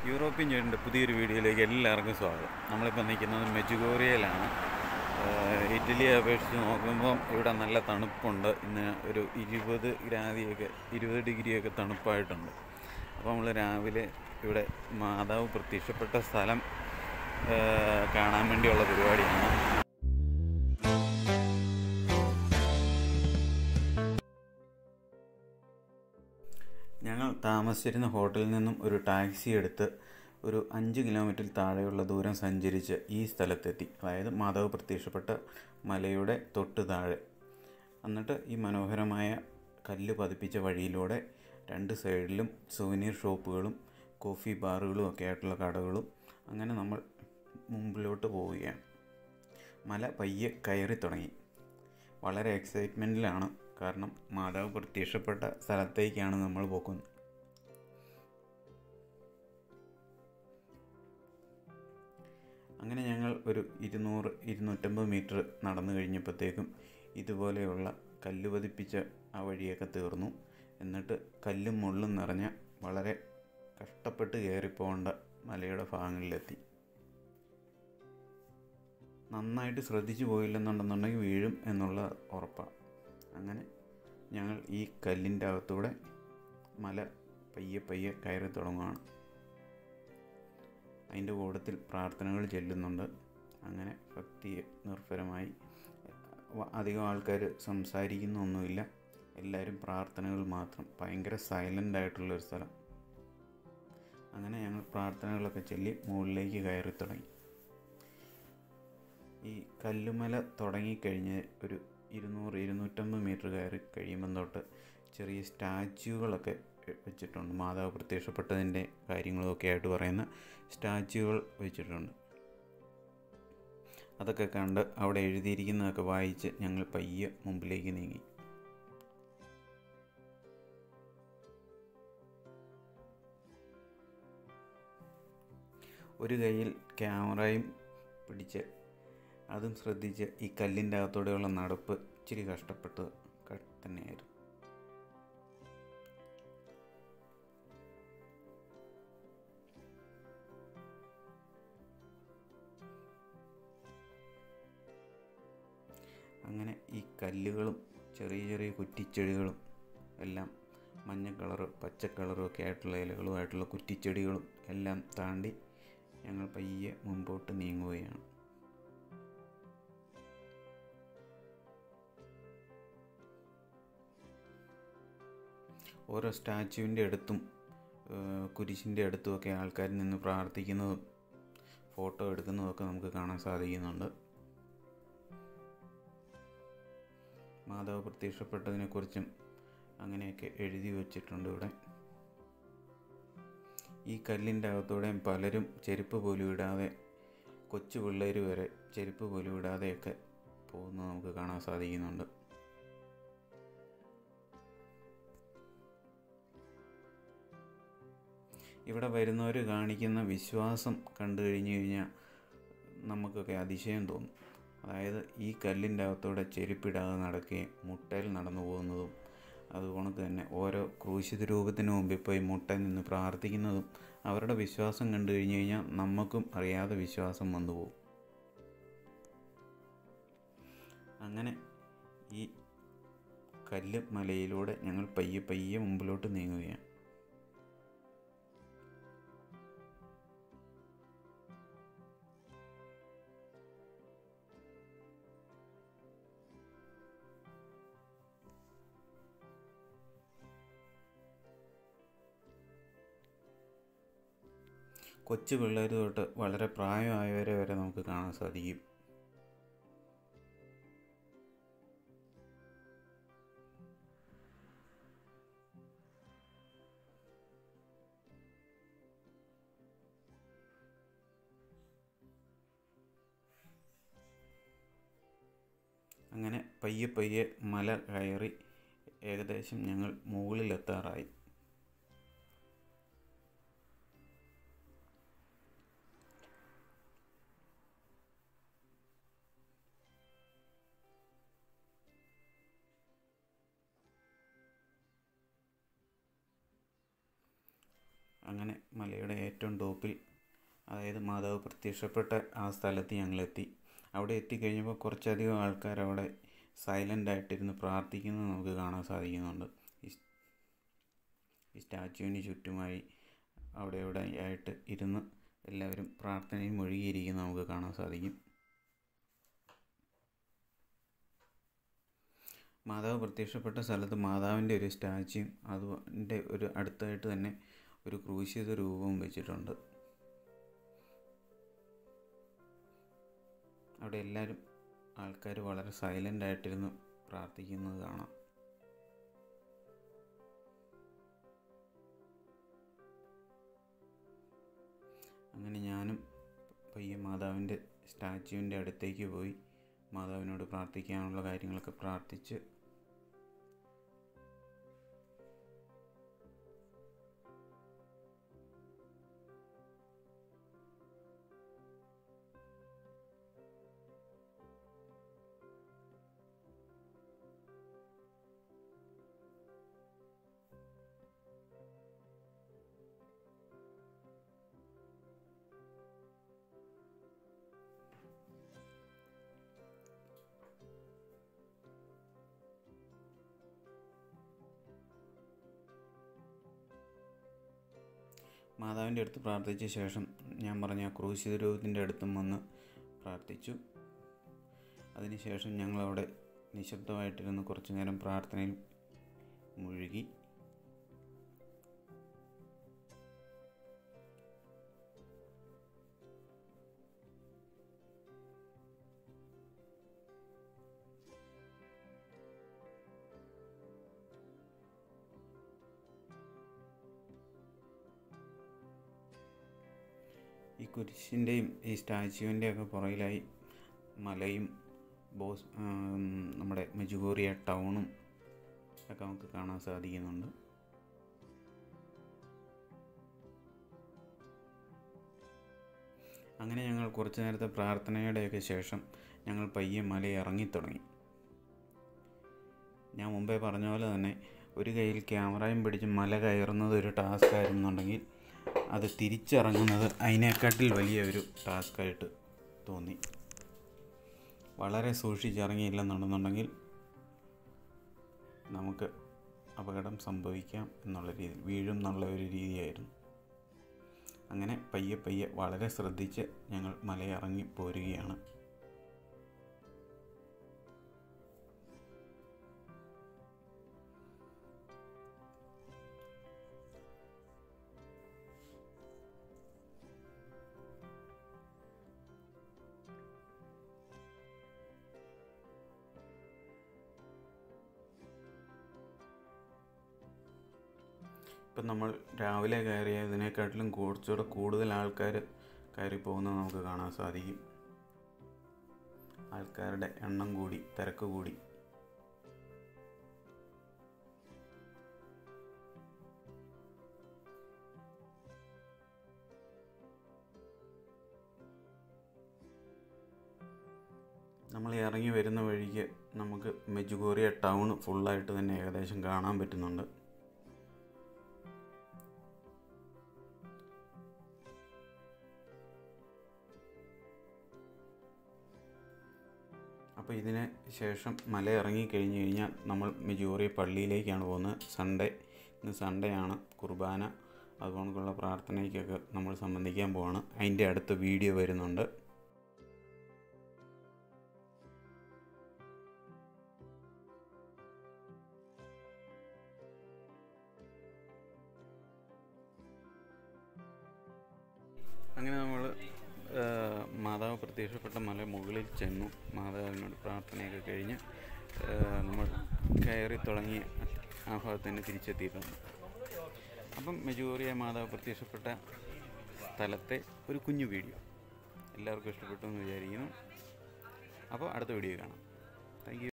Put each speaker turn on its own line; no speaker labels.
European ജോയിൻ്റെ പുതിയൊരു വീഡിയോയിലേക്ക് എല്ലാവർക്കും സ്വാഗതം നമ്മളിപ്പോൾ നിൽക്കുന്നത് മെജുഗോറിയയിലാണ് ആഹ് ഇറ്റലിയെ അപേക്ഷിച്ച് നോക്കുമ്പം ഇവിടെ നല്ല തണുപ്പുണ്ട് ഇന്ന് ഒരു ഇരുപത് ഗ്രാദിയൊക്കെ ഇരുപത് ഡിഗ്രിയൊക്കെ തണുപ്പായിട്ടുണ്ട് അപ്പോൾ നമ്മൾ രാവിലെ ഇവിടെ മാതാവ് പ്രത്യക്ഷപ്പെട്ട സ്ഥലം ആഹ് കാണാൻ വേണ്ടിയുള്ള പരിപാടിയാണ് ഞങ്ങൾ താമസിച്ചിരുന്ന ഹോട്ടലിൽ നിന്നും ഒരു ടാക്സി എടുത്ത് ഒരു അഞ്ച് കിലോമീറ്റർ താഴെയുള്ള ദൂരം സഞ്ചരിച്ച് ഈ സ്ഥലത്തെത്തി അതായത് മാതാവ് പ്രത്യക്ഷപ്പെട്ട മലയുടെ തൊട്ട് താഴെ എന്നിട്ട് ഈ മനോഹരമായ കല്ല് പതിപ്പിച്ച വഴിയിലൂടെ രണ്ട് സൈഡിലും സുവനീർ ഷോപ്പുകളും കോഫി ബാറുകളും ഒക്കെ ആയിട്ടുള്ള കടകളും അങ്ങനെ നമ്മൾ മുമ്പിലോട്ട് പോവുകയാണ് മല പയ്യെ കയറി തുടങ്ങി വളരെ എക്സൈറ്റ്മെൻറ്റിലാണ് കാരണം മാതാവ് പ്രത്യക്ഷപ്പെട്ട സ്ഥലത്തേക്കാണ് നമ്മൾ പോകുന്നത് അങ്ങനെ ഞങ്ങൾ ഒരു ഇരുന്നൂറ് ഇരുന്നൂറ്റമ്പത് മീറ്റർ നടന്നു കഴിഞ്ഞപ്പോഴത്തേക്കും ഇതുപോലെയുള്ള കല്ല് പതിപ്പിച്ച ആ വഴിയൊക്കെ തീർന്നു എന്നിട്ട് കല്ലും മുള്ളും നിറഞ്ഞ വളരെ കഷ്ടപ്പെട്ട് കയറിപ്പോകേണ്ട മലയുടെ ഭാഗങ്ങളിലെത്തി നന്നായിട്ട് ശ്രദ്ധിച്ചു പോയില്ലെന്നുണ്ടെന്നുണ്ടെങ്കിൽ വീഴും എന്നുള്ള ഉറപ്പാണ് അങ്ങനെ ഞങ്ങൾ ഈ കല്ലിൻ്റെ അകത്തൂടെ മല പയ്യെ പയ്യെ കയറി തുടങ്ങുകയാണ് അതിൻ്റെ കൂട്ടത്തിൽ പ്രാർത്ഥനകൾ ചെല്ലുന്നുണ്ട് അങ്ങനെ ഭക്തി നിർഭരമായി വ- അധികം ആൾക്കാർ സംസാരിക്കുന്നൊന്നുമില്ല എല്ലാവരും പ്രാർത്ഥനകൾ മാത്രം ഭയങ്കര സൈലൻ്റ് ആയിട്ടുള്ളൊരു സ്ഥലം അങ്ങനെ ഞങ്ങൾ പ്രാർത്ഥനകളൊക്കെ ചൊല്ലി മുകളിലേക്ക് കയറി തുടങ്ങി ഈ കല്ലുമല തുടങ്ങിക്കഴിഞ്ഞ് ഒരു ഇരുന്നൂറ് ഇരുന്നൂറ്റമ്പത് മീറ്റർ കയറി കഴിയുമ്പം തൊട്ട് ചെറിയ സ്റ്റാച്യൂകളൊക്കെ വെച്ചിട്ടുണ്ട് മാതാവ് പ്രത്യക്ഷപ്പെട്ടതിൻ്റെ കാര്യങ്ങളൊക്കെ ആയിട്ട് പറയുന്ന സ്റ്റാച്യൂകൾ വെച്ചിട്ടുണ്ട് അതൊക്കെ കണ്ട് അവിടെ എഴുതിയിരിക്കുന്നതൊക്കെ വായിച്ച് ഞങ്ങൾ പയ്യെ മുമ്പിലേക്ക് നീങ്ങി ഒരു കയ്യിൽ ക്യാമറയും പിടിച്ച് അതും ശ്രദ്ധിച്ച് ഈ കല്ലിൻ്റെ അകത്തൂടെയുള്ള നടപ്പ് ഇച്ചിരി കഷ്ടപ്പെട്ട് ക- തന്നെയായിരുന്നു അങ്ങനെ ഈ കല്ലുകളും ചെറിയ ചെറിയ കുറ്റിച്ചെടികളും എല്ലാം മഞ്ഞ കളറ് പച്ച കളറും ഒക്കെ ആയിട്ടുള്ള ഇലകളുമായിട്ടുള്ള കുറ്റിച്ചെടികളും എല്ലാം താണ്ടി ഞങ്ങൾ പയ്യെ മുമ്പോട്ട് നീങ്ങുകയാണ് ഓരോ സ്റ്റാച്യുവിൻ്റെ അടുത്തും ഏഹ്, കുരിശിൻ്റെ അടുത്തുമൊക്കെ ആൾക്കാർ നിന്ന് പ്രാർത്ഥിക്കുന്നതും ഫോട്ടോ എടുക്കുന്നതൊക്കെ നമുക്ക് കാണാൻ സാധിക്കുന്നുണ്ട് മാതാവ് പ്രത്യക്ഷപ്പെട്ടതിനെക്കുറിച്ചും അങ്ങനെയൊക്കെ എഴുതി വച്ചിട്ടുണ്ട് ഇവിടെ ഈ കല്ലിൻ്റെ അകത്തൂടെയും പലരും ചെരുപ്പ് പോലും ഇടാതെ കൊച്ചു പിള്ളേർ വരെ ചെരുപ്പ് പോലും ഇടാതെയൊക്കെ പോകുന്നത് നമുക്ക് കാണാൻ സാധിക്കുന്നുണ്ട് ഇവിടെ വരുന്നവർ കാണിക്കുന്ന വിശ്വാസം കണ്ടു കഴിഞ്ഞു കഴിഞ്ഞാൽ നമുക്കൊക്കെ അതിശയം തോന്നും അതായത് ഈ കല്ലിൻ്റെ അകത്തൂടെ ചെരുപ്പിടാതെ നടക്കുകയും മുട്ടയിൽ നടന്നു പോകുന്നതും അതുകൊണ്ട് തന്നെ ഓരോ ക്രൂശിത രൂപത്തിന് മുമ്പിൽ പോയി മുട്ടയിൽ നിന്ന് പ്രാർത്ഥിക്കുന്നതും അവരുടെ വിശ്വാസം കണ്ടു കഴിഞ്ഞു കഴിഞ്ഞാൽ നമുക്കും അറിയാതെ വിശ്വാസം വന്നു പോകും അങ്ങനെ ഈ കല്ല് മലയിലൂടെ ഞങ്ങൾ പയ്യെ പയ്യെ മുമ്പിലോട്ട് നീങ്ങുകയാണ് കൊച്ചു പിള്ളേർ തൊട്ട് വളരെ പ്രായമായവരെ വരെ നമുക്ക് കാണാൻ സാധിക്കും അങ്ങനെ പയ്യെ പയ്യെ മല കയറി ഏകദേശം ഞങ്ങൾ മുകളിലെത്താറായി അങ്ങനെ മലയുടെ ഏറ്റവും ടോപ്പിൽ അതായത് മാതാവ് പ്രത്യക്ഷപ്പെട്ട ആ സ്ഥലത്ത് ഞങ്ങളെത്തി അവിടെ എത്തിക്കഴിഞ്ഞപ്പോൾ കുറച്ചധികം ആൾക്കാർ അവിടെ സൈലൻ്റ് ആയിട്ടിരുന്ന് പ്രാർത്ഥിക്കുന്നത് നമുക്ക് കാണാൻ സാധിക്കുന്നുണ്ട് ഈ ഈ സ്റ്റാച്ചുവിന് ചുറ്റുമായി അവിടെ ഇവിടെ ആയിട്ട് ഇരുന്ന് എല്ലാവരും പ്രാർത്ഥനയിൽ മുഴുകിയിരിക്കുന്നത് നമുക്ക് കാണാൻ സാധിക്കും മാതാവ് പ്രത്യക്ഷപ്പെട്ട സ്ഥലത്ത് മാതാവിൻ്റെ ഒരു സ്റ്റാച്യൂയും അതിൻ്റെ ഒരു അടുത്തായിട്ട് തന്നെ ഒരു ക്രൂശിത രൂപവും വെച്ചിട്ടുണ്ട് അവിടെ എല്ലാവരും ആൾക്കാർ വളരെ സൈലൻ്റ് ആയിട്ടിരുന്ന് പ്രാർത്ഥിക്കുന്നത് കാണാം അങ്ങനെ ഞാനും പയ്യെ മാതാവിൻ്റെ സ്റ്റാച്യുവിൻ്റെ അടുത്തേക്ക് പോയി മാതാവിനോട് പ്രാർത്ഥിക്കാനുള്ള കാര്യങ്ങളൊക്കെ പ്രാർത്ഥിച്ച് മാതാവിൻ്റെ അടുത്ത് പ്രാർത്ഥിച്ച ശേഷം ഞാൻ പറഞ്ഞ ആ ക്രൂശിത രൂപത്തിൻ്റെ അടുത്തും വന്ന് പ്രാർത്ഥിച്ചു അതിനുശേഷം ഞങ്ങളവിടെ നിശബ്ദമായിട്ടിരുന്ന് കുറച്ചു നേരം പ്രാർത്ഥനയിൽ മുഴുകി ഈ കുരിശിൻ്റെയും ഈ സ്റ്റാച്യുവിൻ്റെയൊക്കെ പുറകിലായി മലയും ബോസ് നമ്മുടെ മെജുഗോറിയ ടൗണും ഒക്കെ നമുക്ക് കാണാൻ സാധിക്കുന്നുണ്ട് അങ്ങനെ ഞങ്ങൾ കുറച്ച് നേരത്തെ പ്രാർത്ഥനയുടെയൊക്കെ ശേഷം ഞങ്ങൾ പയ്യെ മല ഇറങ്ങിത്തുടങ്ങി ഞാൻ മുമ്പേ പറഞ്ഞ പോലെ തന്നെ ഒരു കയ്യിൽ ക്യാമറയും പിടിച്ച് മല കയറുന്നത് ഒരു ടാസ്ക് ആയിരുന്നുണ്ടെങ്കിൽ അത് തിരിച്ചിറങ്ങുന്നത് അതിനെക്കാട്ടിൽ വലിയ ഒരു ടാസ്ക്കായിട്ട് തോന്നി വളരെ സൂക്ഷിച്ചിറങ്ങിയില്ലെന്നുണ്ടെന്നുണ്ടെങ്കിൽ നമുക്ക് അപകടം സംഭവിക്കാം എന്നുള്ള രീതിയിൽ വീഴും എന്നുള്ള ഒരു രീതിയായിരുന്നു അങ്ങനെ പയ്യെ പയ്യെ വളരെ ശ്രദ്ധിച്ച് ഞങ്ങൾ മലയിറങ്ങി പോരുകയാണ് ഇപ്പം നമ്മൾ രാവിലെ കയറിയതിനെക്കാട്ടിലും കുറച്ചുകൂടെ കൂടുതൽ ആൾക്കാർ കയറി പോകുന്നത് നമുക്ക് കാണാൻ സാധിക്കും ആൾക്കാരുടെ എണ്ണം കൂടി തിരക്ക് കൂടി നമ്മൾ ഇറങ്ങി വരുന്ന വഴിക്ക് നമുക്ക് മെജുഗോറിയ ടൗൺ ഫുള്ളായിട്ട് തന്നെ ഏകദേശം കാണാൻ പറ്റുന്നുണ്ട് അപ്പോൾ ഇതിന് ശേഷം മല ഇറങ്ങി കഴിഞ്ഞ് കഴിഞ്ഞാൽ നമ്മൾ മെജോറിയ പള്ളിയിലേക്കാണ് പോകുന്നത് സൺഡേ ഇന്ന് സൺഡേ ആണ് കുർബാന അതുകൊണ്ടുള്ള പ്രാർത്ഥനയ്ക്കൊക്കെ നമ്മൾ സംബന്ധിക്കാൻ പോവാണ് അതിൻ്റെ അടുത്ത വീഡിയോ വരുന്നുണ്ട് അങ്ങനെ നമ്മൾ മാതാവ് പ്രത്യക്ഷപ്പെട്ട മല മുകളിൽ ചെന്നു മാതാവിനോട് പ്രാർത്ഥനയൊക്കെ കഴിഞ്ഞ് നമ്മൾ കയറി തുടങ്ങി ആ ഭാഗത്ത് തന്നെ തിരിച്ചെത്തിയിട്ടുണ്ട് അപ്പം മെജൂറിയ മാതാവ് പ്രത്യക്ഷപ്പെട്ട സ്ഥലത്തെ ഒരു കുഞ്ഞു വീഡിയോ എല്ലാവർക്കും ഇഷ്ടപ്പെട്ടു എന്ന് വിചാരിക്കുന്നു അപ്പോൾ അടുത്ത വീഡിയോ കാണാം താങ്ക്